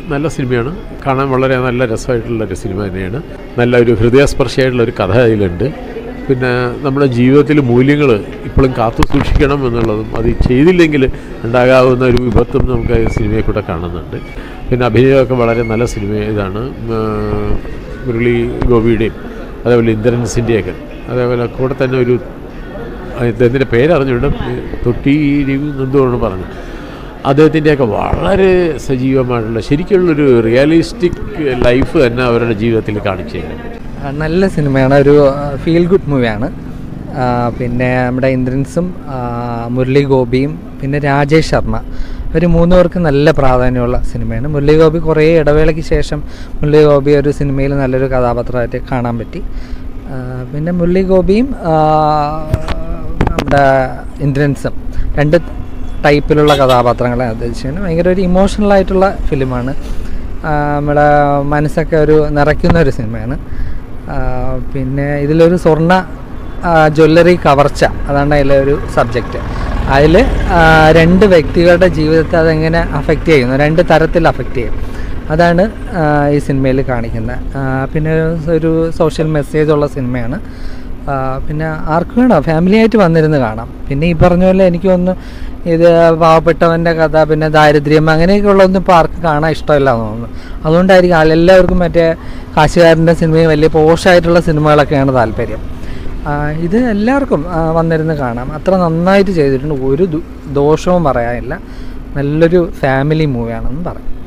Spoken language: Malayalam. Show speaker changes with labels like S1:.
S1: നല്ല സിനിമയാണ് കാണാൻ വളരെ നല്ല രസമായിട്ടുള്ള ഒരു സിനിമ തന്നെയാണ് നല്ല ഒരു ഹൃദയസ്പർശിയായിട്ടുള്ള ഒരു കഥ അതിലുണ്ട് പിന്നെ നമ്മുടെ ജീവിതത്തിൽ മൂല്യങ്ങൾ ഇപ്പോഴും കാത്തു സൂക്ഷിക്കണം എന്നുള്ളതും അത് ചെയ്തില്ലെങ്കിൽ ഉണ്ടാകാവുന്ന ഒരു വിപത്തും നമുക്ക് ഈ സിനിമയെ കൂടെ കാണുന്നുണ്ട് പിന്നെ അഭിനയമൊക്കെ വളരെ നല്ല സിനിമ ഇതാണ് ഉം, മുരളി ഗോപിയുടെയും അതേപോലെ ഇന്ദ്രൻസിൻ്റെയൊക്കെ അതേപോലെ കൂടെ തന്നെ ഒരു അദ്ദേഹത്തിൻ്റെ പേരറിഞ്ഞുകൊണ്ട് തൊട്ടി എന്തുകൊണ്ട് പറഞ്ഞു അദ്ദേഹത്തിൻ്റെയൊക്കെ വളരെ സജീവമായിട്ടുള്ള ശരിക്കുള്ളൊരു റിയലിസ്റ്റിക് ലൈഫ് തന്നെ അവരുടെ ജീവിതത്തിൽ കാണിച്ചു തരാൻ പറ്റും
S2: ആ, നല്ല സിനിമയാണ് ഒരു ഫീൽ ഗുഡ് മൂവിയാണ് ആ, പിന്നെ നമ്മുടെ ഇന്ദ്രൻസും ആ, മുരളി ഗോപിയും പിന്നെ രാജേഷ് ശർമ്മ ഇവർ മൂന്ന് പേർക്ക് നല്ല പ്രാധാന്യമുള്ള സിനിമയാണ് മുരളി ഗോപി കുറേ ഇടവേളയ്ക്ക് ശേഷം മുരളി ഗോപി ഒരു സിനിമയിൽ നല്ലൊരു കഥാപാത്രമായിട്ട് കാണാൻ പറ്റി ആ, പിന്നെ മുരളി ഗോപിയും ആ, നമ്മുടെ ഇന്ദ്രൻസും രണ്ട് ടൈപ്പിലുള്ള കഥാപാത്രങ്ങളെ ഉദ്ദേശിച്ചാണ് ഭയങ്കര ഒരു ഇമോഷണൽ ആയിട്ടുള്ള ഫിലിമാണ് ആ, നമ്മുടെ മനസ്സൊക്കെ ഒരു നിറയ്ക്കുന്ന ഒരു സിനിമയാണ് ആ, പിന്നെ ഇതിലൊരു സ്വർണ്ണ ജ്വല്ലറി കവർച്ച അതാണ് അതിലെ ഒരു സബ്ജക്റ്റ് അതിൽ രണ്ട് വ്യക്തികളുടെ ജീവിതത്തെ അതെങ്ങനെ അഫക്റ്റ് ചെയ്യുന്നു രണ്ട് തരത്തിൽ അഫക്റ്റ് ചെയ്യും അതാണ് ആ, ഈ സിനിമയിൽ കാണിക്കുന്നത് ആ, പിന്നെ ഒരു സോഷ്യൽ മെസ്സേജ് ഉള്ള സിനിമയാണ് ആ, പിന്നെ ആർക്ക് വേണം ഫാമിലി ആയിട്ട് വന്നിരുന്ന് കാണാം പിന്നെ ഈ പറഞ്ഞ പോലെ എനിക്ക് തോന്നുന്നു ഇത് പാവപ്പെട്ടവൻ്റെ കഥ പിന്നെ ദാരിദ്ര്യം അങ്ങനെയൊക്കെ ഉള്ളതൊന്നും ഇപ്പോൾ ആർക്കും കാണാൻ ഇഷ്ടമില്ല എന്ന് തോന്നുന്നു അതുകൊണ്ടായിരിക്കും ആൾ- എല്ലാവർക്കും മറ്റേ കാശുകാരൻ്റെ സിനിമയും വലിയ പോഷായിട്ടുള്ള സിനിമകളൊക്കെയാണ് താല്പര്യം ആ, ഇത് എല്ലാവർക്കും ആ, വന്നിരുന്ന് കാണാം അത്ര നന്നായിട്ട് ചെയ്തിട്ടുണ്ട് ഒരു ദു- ദോഷവും പറയാനില്ല നല്ലൊരു ഫാമിലി മൂവിയാണെന്ന് പറയാം